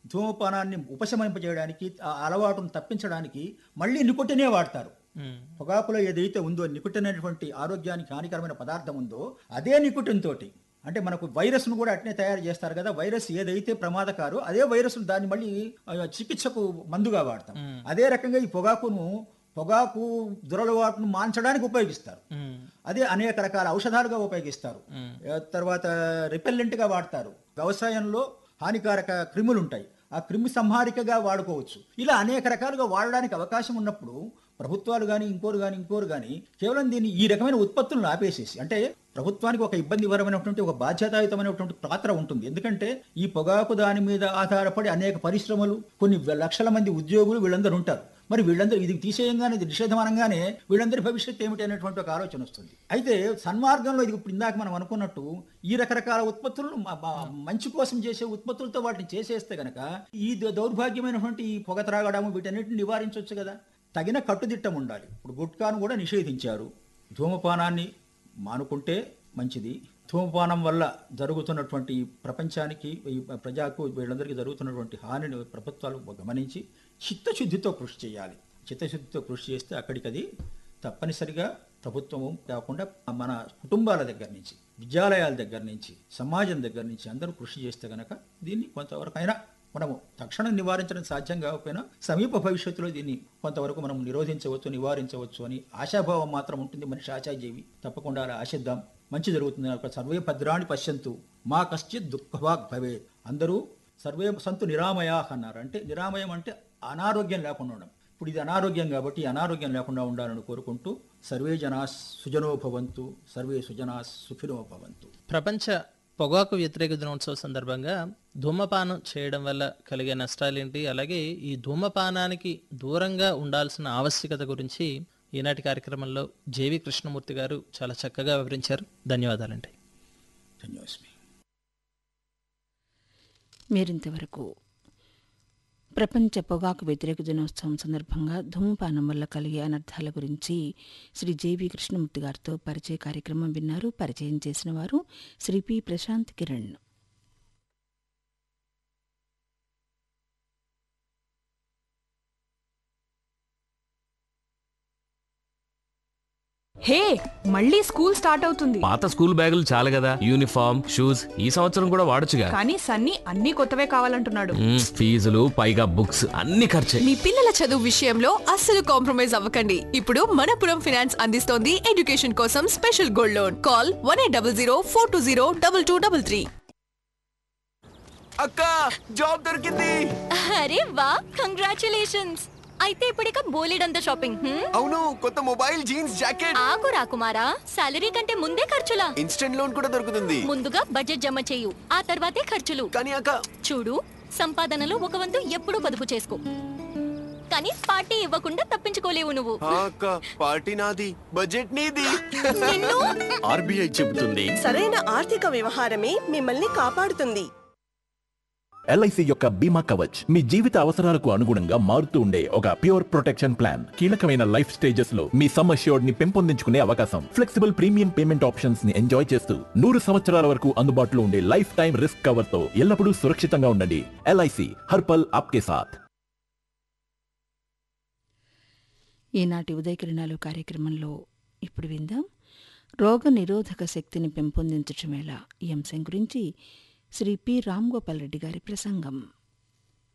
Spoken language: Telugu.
ధూమపానాన్ని ఉపశమింపజేయడానికి ఆ అలవాటును తప్పించడానికి మళ్ళీ నికోటినే వాడతారు ఉమ్, పొగాకులో ఏదైతే ఉందో నికుటిన్ అనేటువంటి ఆరోగ్యానికి హానికరమైన పదార్థం ఉందో అదే నికుటిన్ తోటి అంటే మనకు వైరస్ను కూడా అట్నే తయారు చేస్తారు కదా వైరస్ ఏదైతే ప్రమాదకారో అదే వైరస్ దాన్ని మళ్ళీ ఆ, చికిత్సకు మందుగా వాడతాం అదే రకంగా ఈ పొగాకును పొగాకు దురలవాటును మాన్చడానికి ఉపయోగిస్తారు ఉమ్, అదే అనేక రకాల ఔషధాలుగా ఉపయోగిస్తారు మ్మ్. ఆ తర్వాత రిపెల్లెంట్గా వాడతారు వ్యవసాయంలో హానికారక క్రిములు ఉంటాయి ఆ క్రిమి సంహారికగా వాడుకోవచ్చు ఇలా అనేక రకాలుగా వాడడానికి అవకాశం ఉన్నప్పుడు ప్రభుత్వాలు కానీ ఇంకోరు కానీ ఇంకోరు కానీ కేవలం దీన్ని ఈ రకమైన ఉత్పత్తులను ఆపేసేసి అంటే ప్రభుత్వానికి ఒక ఇబ్బందికరమైనటువంటి ఒక బాధ్యతాయుతమైనటువంటి పాత్ర ఉంటుంది ఎందుకంటే ఈ పొగాకు దాని మీద ఆధారపడి అనేక పరిశ్రమలు కొన్ని లక్షల మంది ఉద్యోగులు వీళ్ళందరూ ఉంటారు మరి వీళ్ళందరూ ఇది తీసేయంగానే ఇది నిషేధమనంగానే వీళ్ళందరి భవిష్యత్తు ఏమిటి అనేటువంటి ఒక ఆలోచన వస్తుంది అయితే సన్మార్గంలో ఇది ఇప్పుడు ఇందాక మనం అనుకున్నట్టు ఈ రకరకాల ఉత్పత్తులను మ- మ- మంచి కోసం చేసే ఉత్పత్తులతో వాటిని చేసేస్తే గనక ఈ ద- దౌర్భాగ్యమైనటువంటి ఈ పొగ త్రాగడము వీటన్నిటిని నివారించవచ్చు కదా తగిన కట్టుదిట్టం ఉండాలి ఇప్పుడు గుట్కాను కూడా నిషేధించారు ధూమపానాన్ని మానుకుంటే మంచిది ధూమపానం వల్ల జరుగుతున్నటువంటి ఈ ప్రపంచానికి ఈ ప్రజాకు వీళ్ళందరికీ జరుగుతున్నటువంటి హానిని ప్రభుత్వాలు గమనించి చిత్తశుద్ధితో కృషి చేయాలి చిత్తశుద్ధితో కృషి చేస్తే అక్కడికది తప్పనిసరిగా ప్రభుత్వము కాకుండా మన కుటుంబాల దగ్గర నుంచి విద్యాలయాల దగ్గర నుంచి సమాజం దగ్గర నుంచి అందరూ కృషి చేస్తే గనక దీన్ని కొంతవరకైనా మనము తక్షణం నివారించడం సాధ్యం కాకపోయినా సమీప భవిష్యత్తులో దీన్ని కొంతవరకు మనం నిరోధించవచ్చు నివారించవచ్చు అని ఆశాభావం మాత్రం ఉంటుంది మనిషి ఆశాజీవి తప్పకుండా అలా ఆశిద్దాం మంచి జరుగుతుంది ఒక సర్వే భద్రాన్ని పశ్యంతు మా కశ్చిత్ దుఃఖభాగ్ భవేత్ అందరూ సర్వే సంతు నిరామయా అన్నారు అంటే నిరామయం అంటే అనారోగ్యం లేకుండా ఉండడం ఇప్పుడు ఇది అనారోగ్యం కాబట్టి ఈ అనారోగ్యం లేకుండా ఉండాలని కోరుకుంటూ సర్వే జనా సుజనో భవంతు సర్వే సుజనా సుఖినో భవంతు ప్రపంచ పొగాకు వ్యతిరేక దినోత్సవ సందర్భంగా ధూమపానం చేయడం వల్ల కలిగే నష్టాలేంటి అలాగే ఈ ధూమపానానికి దూరంగా ఉండాల్సిన ఆవశ్యకత గురించి ఈనాటి కార్యక్రమంలో జేవి కృష్ణమూర్తి గారు చాలా చక్కగా వివరించారు ధన్యవాదాలండి ధన్యోస్మి మీరింతవరకు ప్రపంచ పొగాకు వ్యతిరేక దినోత్సవం సందర్భంగా ధూమపానం వల్ల కలిగే అనర్థాల గురించి శ్రీ జేవి కృష్ణమూర్తి గారితో పరిచయ కార్యక్రమం విన్నారు పరిచయం చేసిన వారు శ్రీ పి ప్రశాంత్ కిరణ్ హే మళ్ళీ స్కూల్ స్టార్ట్ అవుతుంది పాత స్కూల్ బ్యాగులు చాలు కదా యూనిఫామ్ షూస్ ఈ సంవత్సరం కూడా వాడొచ్చుగా కానీ సన్నీ అన్ని కొత్తవే కావాలంటున్నాడు మ్మ్, ఫీజులు పైగా బుక్స్ అన్ని ఖర్చే మీ పిల్లల చదువు విషయంలో అస్సలు కాంప్రమైజ్ అవ్వకండి ఇప్పుడు మనపురం ఫినాన్స్ అందిస్తోంది ఎడ్యుకేషన్ కోసం special gold loan call one eight double zero four two zero double two double three అక్క జాబ్ దొరికింది అరే వా కంగ్రాచులేషన్స్ అయితే ఇప్పుడిక బోలెడంత షాపింగ్ హ్మ్? అవును కొత్త మొబైల్ జీన్స్ జాకెట్ ఆగు రాకుమారా సాలరీ కంటే ముందే ఖర్చులా ఇన్స్టెంట్ లోన్ కూడా దొరుకుతుంది ముందుగా బడ్జెట్ జమ చేయు ఆ తర్వాతే ఖర్చులు కానీ అక్క చూడు సంపాదనలో ఒక వంతు ఎప్పుడూ పొదుపు చేసుకో కానీ పార్టీ ఇవ్వకుండా తప్పించుకోలేవు నువ్వు ఆ అక్క పార్టీ నాది బడ్జెట్ నీది నిన్ను ఆర్బీఐ చెబుతుంది సరైన ఆర్థిక వ్యవహారమే మిమ్మల్ని కాపాడుతుంది ఎల్ఐసి యొక్క బీమా కవచ్ మీ జీవిత అవసరాలకు అనుగుణంగా మారుతూ ఉండే ఒక ప్యూర్ ప్రొటెక్షన్ ప్లాన్ కీలకమైన లైఫ్ స్టేజెస్ లో మీ సమ్ అష్యూర్డ్ ని పెంపొందించుకునే అవకాశం ఫ్లెక్సిబుల్ ప్రీమియం పేమెంట్ ఆప్షన్స్ ని ఎంజాయ్ చేస్తూ నూరు సంవత్సరాల వరకు అందుబాటులో ఉండే లైఫ్ టైం రిస్క్ కవర్ తో ఎల్లప్పుడూ సురక్షితంగా ఉండండి ఎల్ఐసి హర్పల్ ఆప్కే సాథ్ ఈనాటి ఉదయకిరణాలు కార్యక్రమంలో ఇప్పుడు విందాం రోగ నిరోధక శక్తిని పెంపొందించటం ఎలా ఈ అంశం గురించి శ్రీ పి రామ్ గోపాల్ రెడ్డి గారి ప్రసంగం